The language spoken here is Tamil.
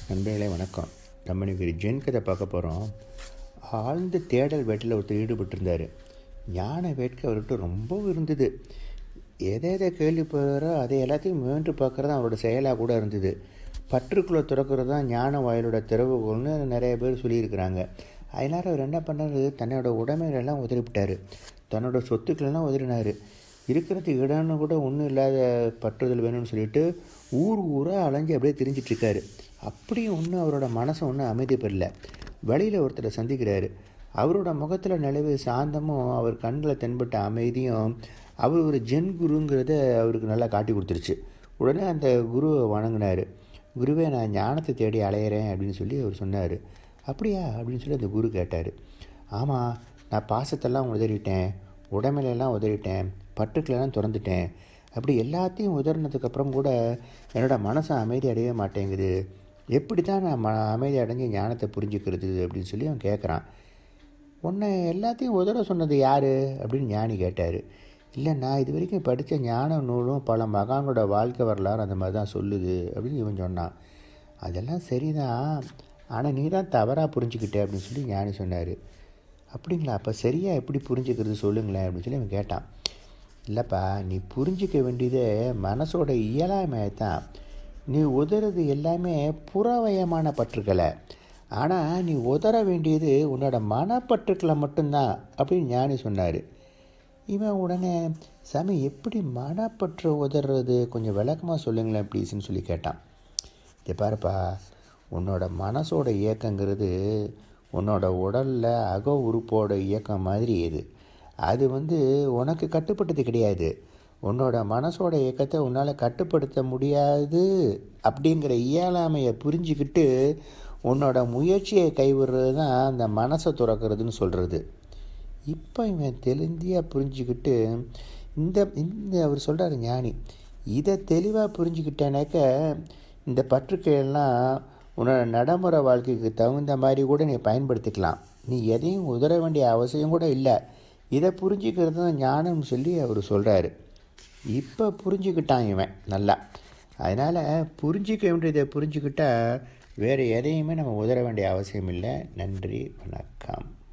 நண்பர்களே வணக்கம் நம்ம இன்னைக்கு ஒரு ஜென் கதை பார்க்க போகிறோம் ஆழ்ந்த தேடல் வேட்டையில் ஒருத்தர் ஈடுபட்டிருந்தார் ஞான வேட்கை அவர்கிட்ட ரொம்பவும் இருந்தது எதை எதை கேள்விப்படுறோ அதை எல்லாத்தையும் முயன்று பார்க்குறது அவரோட செயலாக கூட இருந்தது பற்றுக்குள்ளே திறக்கிறது தான் ஞான வாயிலோட திறவுகோல்னு நிறைய பேர் சொல்லியிருக்கிறாங்க அதனால் அவர் என்ன பண்ணார் தன்னோட உடைமைகளெல்லாம் உதறிவிட்டார் தன்னோட சொத்துக்களெல்லாம் உதறினார் இருக்கிறது இடம்னு கூட ஒன்றும் இல்லாத பற்றுதல் வேணும்னு சொல்லிட்டு ஊர் ஊராக அலைஞ்சு அப்படியே திரிஞ்சிட்ருக்காரு அப்படியும் ஒன்றும் அவரோட மனசை ஒன்றும் அமைதி பெறல வழியில் ஒருத்தரை சந்திக்கிறாரு அவரோட முகத்தில் நிலவு சாந்தமும் அவர் கண்ணில் தென்பட்ட அமைதியும் அவர் ஒரு ஜென் குருங்கிறத அவருக்கு நல்லா காட்டி கொடுத்துருச்சு உடனே அந்த குருவை வணங்கினார் குருவே நான் ஞானத்தை தேடி அலையிறேன் அப்படின்னு சொல்லி அவர் சொன்னார் அப்படியா அப்படின்னு சொல்லி அந்த குரு கேட்டார் ஆமாம் நான் பாசத்தெல்லாம் உதறிட்டேன் உடமையிலெல்லாம் உதறிட்டேன் பட்டுக்களெல்லாம் திறந்துட்டேன் அப்படி எல்லாத்தையும் உதறினதுக்கப்புறம் கூட என்னோடய மனசை அமைதி அடையவே மாட்டேங்குது எப்படி தான் நான் ம அமைதி அடைஞ்சு ஞானத்தை புரிஞ்சுக்கிறது அப்படின்னு சொல்லி அவன் கேட்குறான் உன்னை எல்லாத்தையும் உதற சொன்னது யார் அப்படின்னு ஞானி கேட்டார் இல்லை நான் இது வரைக்கும் படித்த ஞான நூலும் பல மகானோட வாழ்க்கை வரலாறு அந்த மாதிரி தான் சொல்லுது அப்படின்னு இவன் சொன்னான் அதெல்லாம் சரிதான் ஆனால் நீ தான் தவறாக புரிஞ்சுக்கிட்ட அப்படின்னு சொல்லி ஞானி சொன்னார் அப்படிங்களா அப்போ சரியாக எப்படி புரிஞ்சுக்கிறது சொல்லுங்களேன் அப்படின்னு சொல்லி அவன் கேட்டான் இல்லைப்பா நீ புரிஞ்சிக்க வேண்டியதே மனசோட இயலாமையை தான் நீ உதறது எல்லாமே புறவயமான பற்றுக்களை ஆனால் நீ உதற வேண்டியது உன்னோட மனப்பற்றுக்களை மட்டும்தான் அப்படின்னு ஞானி சொன்னார் இவன் உடனே சாமி எப்படி மனப்பற்று உதறது கொஞ்சம் விளக்கமாக சொல்லுங்களேன் ப்ளீஸ்ன்னு சொல்லி கேட்டான் இதை பாருப்பா உன்னோட மனசோட இயக்கங்கிறது உன்னோட உடலில் அக உறுப்போட இயக்கம் மாதிரி இது அது வந்து உனக்கு கட்டுப்பட்டது கிடையாது உன்னோட மனசோட இயக்கத்தை உன்னால் கட்டுப்படுத்த முடியாது அப்படிங்கிற இயலாமையை புரிஞ்சுக்கிட்டு உன்னோட முயற்சியை கைவிடுறது தான் அந்த மனசை துறக்கிறதுன்னு சொல்கிறது இப்போ இவன் தெளிந்தியாக புரிஞ்சுக்கிட்டு இந்த இந்த அவர் சொல்கிறார் ஞானி இதை தெளிவாக புரிஞ்சுக்கிட்டேனாக்க இந்த பற்றுக்கையெல்லாம் உன்னோட நடைமுறை வாழ்க்கைக்கு தகுந்த மாதிரி கூட நீ பயன்படுத்திக்கலாம் நீ எதையும் உதற வேண்டிய அவசியம் கூட இல்லை இதை புரிஞ்சுக்கிறது தான் ஞானம்னு சொல்லி அவர் சொல்கிறாரு இப்போ புரிஞ்சுக்கிட்டான் இவன் நல்லா அதனால் புரிஞ்சிக்க வேண்டியதை புரிஞ்சுக்கிட்டா வேறு எதையுமே நம்ம உதற வேண்டிய அவசியம் இல்லை நன்றி வணக்கம்